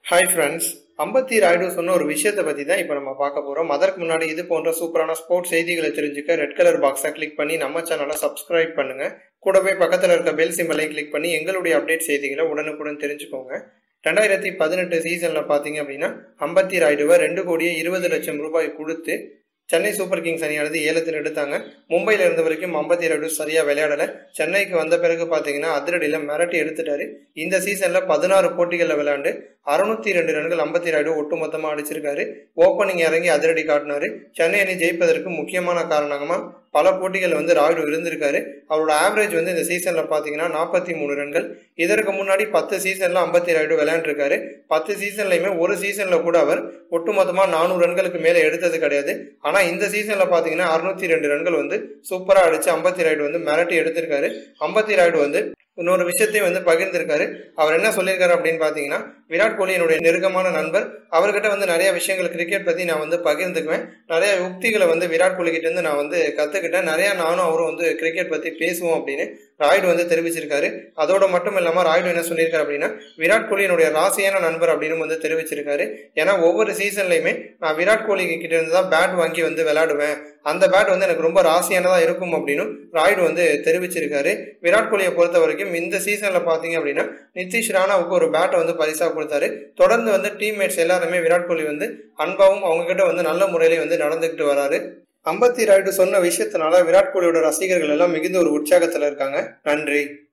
hi friends அம்பத்தி ராய்டு சொன்ன ஒரு விஷயத்தை பற்றி தான் இப்போ நம்ம பார்க்க போகிறோம் அதற்கு முன்னாடி இது போன்ற சூப்பரான ஸ்போர்ட்ஸ் செய்திகளை தெரிஞ்சுக்க ரெட் கலர் பாக்ஸை கிளிக் பண்ணி நம்ம சேனலை சப்ஸ்கிரைப் பண்ணுங்க கூடவே பக்கத்தில் இருக்க பெல் சிம்பலை கிளிக் பண்ணி எங்களுடைய அப்டேட் செய்திகளை உடனுக்குடன் தெரிஞ்சுக்கோங்க ரெண்டாயிரத்தி பதினெட்டு சீசனில் பார்த்தீங்க அப்படின்னா அம்பத்தி ராய்டுவை ரெண்டு கோடியே இருபது லட்சம் ரூபாய் கொடுத்து சென்னை சூப்பர் கிங்ஸ் அணியானது ஏலத்தில் எடுத்தாங்க மும்பையில் இருந்த வரைக்கும் அம்பத்தி ராய்டு சரியாக விளையாடலை சென்னைக்கு வந்த பிறகு பார்த்தீங்கன்னா அதிரடியில் மிரட்டி எடுத்துட்டாரு இந்த சீசனில் பதினாறு போட்டிகளில் விளையாண்டு அறுநூத்தி ரெண்டு ரன்கள் அம்பத்தி ராய்டு ஒட்டுமொத்தமாக அடிச்சிருக்காரு ஓப்பனிங் இறங்கி அதிரடி காட்டினாரு சென்னை அணி ஜெயிப்பதற்கு முக்கியமான காரணமாக பல போட்டிகள் வந்து ராய்டு இருந்திருக்காரு அவரோட ஆவரேஜ் வந்து இந்த சீசனில் பார்த்தீங்கன்னா நாற்பத்தி மூணு ரன்கள் இதற்கு முன்னாடி பத்து சீசனில் அம்பத்தி ராய்டு விளையாண்டுருக்காரு பத்து சீசன்லையுமே ஒரு சீசனில் கூட அவர் ஒட்டுமொத்தமாக நானூறு ரன்களுக்கு மேலே எடுத்தது கிடையாது ஆனால் இந்த சீசனில் பார்த்தீங்கன்னா அறுநூத்தி ரெண்டு ரன்கள் வந்து சூப்பராக அடிச்சு அம்பத்தி ராய்டு வந்து மிரட்டி எடுத்திருக்காரு அம்பத்தி ராய்டு வந்து இன்னொரு விஷயத்தையும் வந்து பகிர்ந்திருக்காரு அவர் என்ன சொல்லியிருக்காரு அப்படின்னு பார்த்தீங்கன்னா விராட் கோலி என்னுடைய நெருக்கமான நண்பர் அவர்கிட்ட வந்து நிறைய விஷயங்கள் கிரிக்கெட் பற்றி நான் வந்து பகிர்ந்துக்குவேன் நிறைய யுக்திகளை வந்து விராட் கோலி கிட்ட இருந்து நான் வந்து கற்றுக்கிட்டேன் நிறையா நானும் அவரும் வந்து கிரிக்கெட் பற்றி பேசுவோம் அப்படின்னு ராய்டு வந்து தெரிவிச்சிருக்காரு அதோட மட்டும் இல்லாமல் ராய்டு என்ன சொல்லியிருக்காரு அப்படின்னா விராட் கோலி என்னுடைய ராசியான நண்பர் அப்படின்னு வந்து தெரிவிச்சிருக்காரு ஏன்னா ஒவ்வொரு சீசன்லையுமே நான் விராட் கோலி கிட்ட இருந்து தான் பேட் வாங்கி வந்து விளையாடுவேன் அந்த பேட் வந்து எனக்கு ரொம்ப ராசியானதாக இருக்கும் அப்படின்னு ராய்டு வந்து தெரிவிச்சிருக்காரு விராட் கோலியை பொறுத்த வரைக்கும் இந்த சீசனில் பார்த்தீங்க அப்படின்னா நிதிஷ் ராணாவுக்கு ஒரு பேட்டை வந்து பரிசாக கொடுத்தாரு தொடர்ந்து வந்து டீம்மேட்ஸ் எல்லாருமே விராட் கோலி வந்து அன்பாவும் அவங்க கிட்ட வந்து நல்ல முறையிலே வந்து நடந்துக்கிட்டு வராரு அம்பத்தி ராய்டு சொன்ன விஷயத்தினால விராட் கோலியோட ரசிகர்கள் எல்லாம் மிகுந்த ஒரு உற்சாகத்தில் இருக்காங்க நன்றி